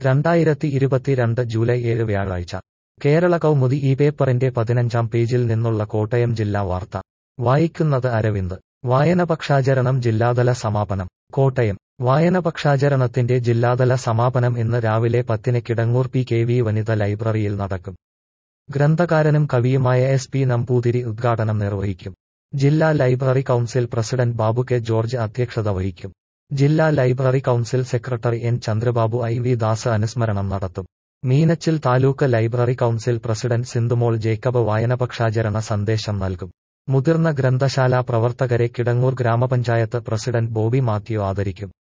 രണ്ടായിരത്തി ഇരുപത്തിരണ്ട് ജൂലൈ ഏഴ് വ്യാഴാഴ്ച കേരള കൗമുദി ഈ പേപ്പറിന്റെ പതിനഞ്ചാം പേജിൽ നിന്നുള്ള കോട്ടയം ജില്ലാ വാർത്ത വായിക്കുന്നത് അരവിന്ദ് വായനപക്ഷാചരണം ജില്ലാതല സമാപനം കോട്ടയം വായനപക്ഷാചരണത്തിന്റെ ജില്ലാതല സമാപനം ഇന്ന് രാവിലെ പത്തിന് കിടങ്ങൂർ പി കെ വി വനിത ലൈബ്രറിയിൽ നടക്കും ഗ്രന്ഥകാരനും കവിയുമായ എസ് പി നമ്പൂതിരി ഉദ്ഘാടനം നിർവഹിക്കും ജില്ലാ library council president Babu K George അധ്യക്ഷത വഹിക്കും ജില്ലാ library council secretary N Chandrababu I V Das അനുസ്മരണം നടത്തും Meenachil taluk library council president Sindhumol Jacob വായനപക്ഷാചരണ സന്ദേശം നൽകും മുതിർന്ന ഗ്രന്ഥശാല പ്രവർത്തകരെ കിടങ്ങൂർ ഗ്രാമപഞ്ചായത്ത് പ്രസിഡന്റ് ബോബി മാത്യു ആദരിക്കും